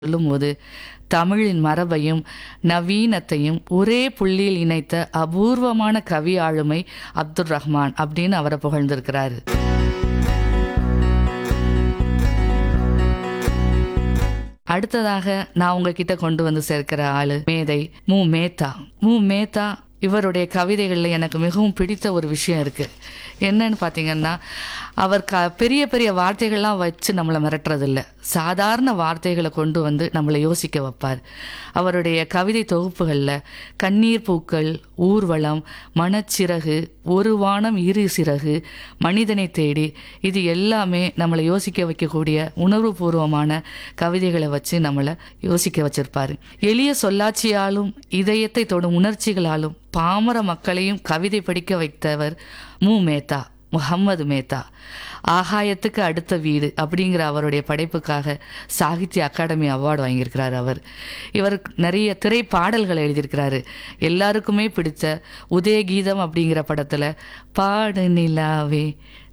சொல்லும்போது தமிழின் மரபையும் நவீனத்தையும் ஒரே புள்ளியில் இணைத்த அபூர்வமான கவி ஆளுமை அப்துல் ரஹ்மான் அப்படின்னு அவரை புகழ்ந்திருக்கிறாரு அடுத்ததாக நான் உங்ககிட்ட கொண்டு வந்து சேர்க்கிற ஆளு மேதை மு மேத்தா மு மேத்தா இவருடைய கவிதைகளில் எனக்கு மிகவும் பிடித்த ஒரு விஷயம் இருக்கு என்னன்னு பார்த்தீங்கன்னா அவர் க பெரிய பெரிய வார்த்தைகள்லாம் வச்சு நம்மளை மிரட்டுறதில்ல சாதாரண வார்த்தைகளை கொண்டு வந்து நம்மளை யோசிக்க வைப்பார் அவருடைய கவிதை தொகுப்புகளில் கண்ணீர் பூக்கள் ஊர்வலம் மனச்சிறகு ஒரு வானம் இரு சிறகு மனிதனை தேடி இது எல்லாமே நம்மளை யோசிக்க வைக்கக்கூடிய உணர்வுபூர்வமான கவிதைகளை வச்சு நம்மளை யோசிக்க வச்சிருப்பாரு எளிய சொல்லாட்சியாலும் இதயத்தை தொடும் உணர்ச்சிகளாலும் பாமர மக்களையும் கவிதை படிக்க வைத்தவர் மு மேத்தா முகம்மது மேத்தா ஆகாயத்துக்கு அடுத்த வீடு அப்படிங்கிற அவருடைய படைப்புக்காக சாகித்ய அகாடமி அவார்டு வாங்கியிருக்கிறார் அவர் இவர் நிறைய திரைப்பாடல்களை எழுதியிருக்கிறாரு எல்லாருக்குமே பிடிச்ச உதயகீதம் அப்படிங்கிற படத்தில் பாடு நிலாவே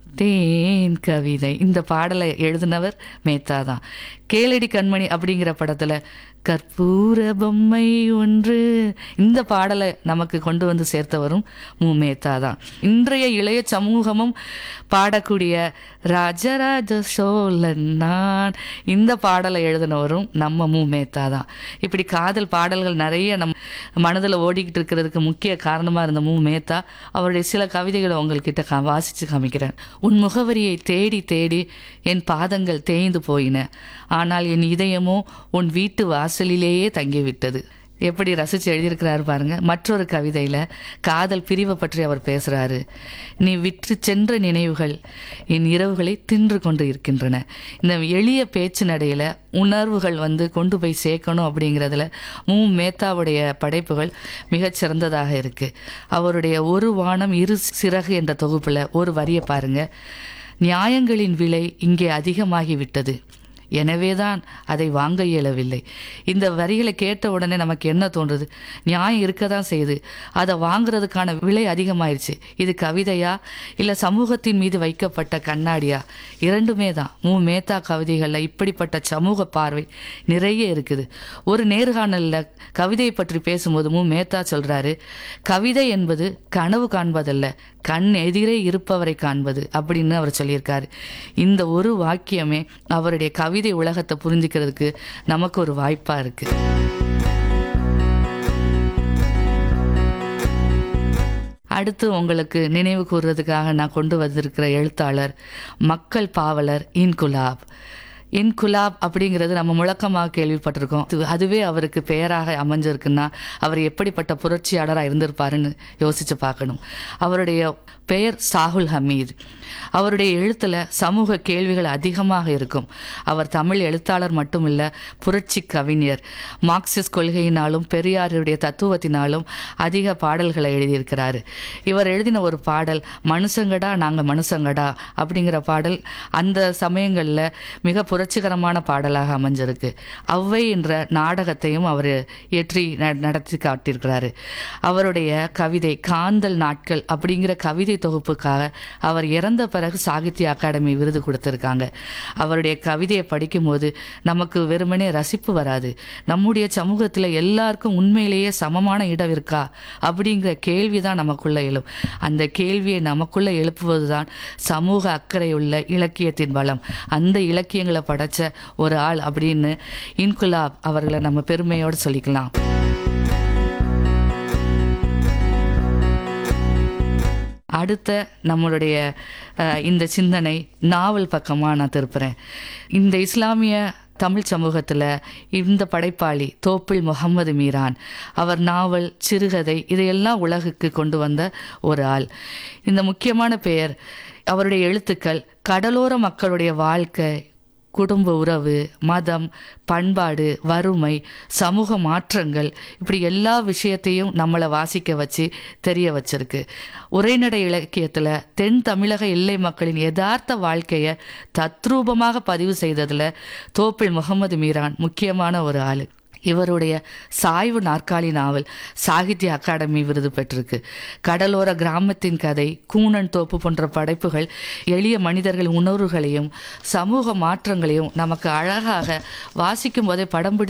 தேன் கவிதை இந்த பாடலை எழுதினவர் மேத்தா தான் கேளடி கண்மணி அப்படிங்கிற படத்தில் கற்பூர பொம்மை ஒன்று இந்த பாடலை நமக்கு கொண்டு வந்து சேர்த்தவரும் மு மேத்தா தான் இன்றைய இளைய சமூகமும் பாடக்கூடிய ராஜராஜ சோழன் நான் இந்த பாடலை எழுதினவரும் நம்ம மு மேத்தா தான் இப்படி காதல் பாடல்கள் நிறைய நம் மனதில் ஓடிக்கிட்டு இருக்கிறதுக்கு முக்கிய காரணமாக இருந்த மு மேத்தா அவருடைய சில கவிதைகளை உங்கள்கிட்ட கா வாசித்து காமிக்கிறேன் உன் முகவரியை தேடி தேடி என் பாதங்கள் தேய்ந்து போயின ஆனால் என் இதயமோ உன் வீட்டு வாசலிலேயே தங்கிவிட்டது எப்படி ரசித்து எழுதியிருக்கிறாரு பாருங்க மற்றொரு கவிதையில் காதல் பிரிவை பற்றி அவர் பேசுகிறாரு நீ விற்று சென்ற நினைவுகள் என் இரவுகளை தின்று கொண்டு இருக்கின்றன இந்த எளிய பேச்சு நடையில் உணர்வுகள் வந்து கொண்டு போய் சேர்க்கணும் அப்படிங்கிறதுல மு மேத்தாவுடைய படைப்புகள் மிகச்சிறந்ததாக இருக்குது அவருடைய ஒரு வானம் இரு சிறகு என்ற தொகுப்பில் ஒரு வரியை பாருங்க நியாயங்களின் விலை இங்கே அதிகமாகிவிட்டது எனவேதான் அதை வாங்க இயலவில்லை இந்த வரிகளை கேட்ட உடனே நமக்கு என்ன தோன்றுது நியாயம் இருக்க தான் செய்யுது அதை வாங்குறதுக்கான விலை அதிகமாயிருச்சு இது கவிதையா இல்லை சமூகத்தின் மீது வைக்கப்பட்ட கண்ணாடியா இரண்டுமே தான் மு மேத்தா கவிதைகளில் இப்படிப்பட்ட சமூக பார்வை நிறைய இருக்குது ஒரு நேர்காணலில் கவிதையை பற்றி பேசும்போது மு மேத்தா சொல்கிறாரு கவிதை என்பது கனவு காண்பதல்ல கண் எதிரே இருப்பவரை காண்பது அப்படின்னு அவர் சொல்லியிருக்காரு இந்த ஒரு வாக்கியமே அவருடைய கவிதை உலகத்தை புரிஞ்சுக்கிறதுக்கு நமக்கு ஒரு வாய்ப்பாக இருக்குது அடுத்து உங்களுக்கு நினைவு கூறுறதுக்காக நான் கொண்டு வந்திருக்கிற எழுத்தாளர் மக்கள் பாவலர் இன்குலாப் இன்குலாப் அப்படிங்கிறது நம்ம முழக்கமாக கேள்விப்பட்டிருக்கோம் அது- அதுவே அவருக்கு பெயராக அமைஞ்சிருக்குன்னா அவர் எப்படிப்பட்ட புரட்சியாளராக இருந்திருப்பாருன்னு யோசிச்சு பார்க்கணும் அவருடைய பெயர் சாகுல் ஹமீத் அவருடைய எழுத்தில் சமூக கேள்விகள் அதிகமாக இருக்கும் அவர் தமிழ் எழுத்தாளர் மட்டுமில்ல புரட்சி கவிஞர் மார்க்சிஸ்ட் கொள்கையினாலும் பெரியாருடைய தத்துவத்தினாலும் அதிக பாடல்களை எழுதியிருக்கிறாரு இவர் எழுதின ஒரு பாடல் மனுஷங்கடா நாங்கள் மனுஷங்கடா அப்படிங்கிற பாடல் அந்த சமயங்களில் மிக புரட்சிகரமான பாடலாக அமைஞ்சிருக்கு ஔவை என்ற நாடகத்தையும் அவர் இயற்றி ந- நடத்தி காட்டியிருக்கிறாரு அவருடைய கவிதை காந்தல் நாட்கள் அப்படிங்கிற கவிதை தொகுப்புக்காக அவர் இறந்த பிறகு சாகித்ய அகாடமி விருது கொடுத்துருக்காங்க அவருடைய கவிதையை படிக்கும்போது நமக்கு வெறுமனே ரசிப்பு வராது நம்முடைய சமூகத்தில் எல்லாருக்கும் உண்மையிலேயே சமமான இடம் இருக்கா அப்படிங்கிற கேள்வி தான் நமக்குள்ள எழும் அந்த கேள்வியை நமக்குள்ள எழுப்புவது தான் சமூக அக்கறையுள்ள இலக்கியத்தின் பலம் அந்த இலக்கியங்களை படைச்ச ஒரு ஆள் அப்படின்னு இன்குலாப் அவர்களை நம்ம பெருமையோடு சொல்லிக்கலாம் அடுத்த நம்மளுடைய அஹ், இந்த சிந்தனை நாவல் பக்கமாக நான் திருப்புறேன் இந்த இஸ்லாமிய தமிழ் சமூகத்தில் இந்த படைப்பாளி தோப்பில் முகமது மீரான் அவர் நாவல் சிறுகதை இதையெல்லாம் உலகுக்கு கொண்டு வந்த ஒரு ஆள் இந்த முக்கியமான பெயர் அவருடைய எழுத்துக்கள் கடலோர மக்களுடைய வாழ்க்கை குடும்ப உறவு மதம் பண்பாடு வறுமை சமூக மாற்றங்கள் இப்படி எல்லா விஷயத்தையும் நம்மளை வாசிக்க வச்சு தெரிய வச்சிருக்கு உரைநடை இலக்கியத்தில் தென் தமிழக எல்லை மக்களின் யதார்த்த வாழ்க்கையை தத்ரூபமாக பதிவு செய்ததில் தோப்பில் முகமது மீரான் முக்கியமான ஒரு ஆள் இவருடைய சாய்வு நாற்காலி நாவல் சாகித்ய அகாடமி விருது பெற்றிருக்கு கடலோர கிராமத்தின் கதை கூனன் தோப்பு போன்ற படைப்புகள் எளிய மனிதர்கள் உணர்வுகளையும் சமூக மாற்றங்களையும் நமக்கு அழகாக வாசிக்கும் போதே படம் பிடித்து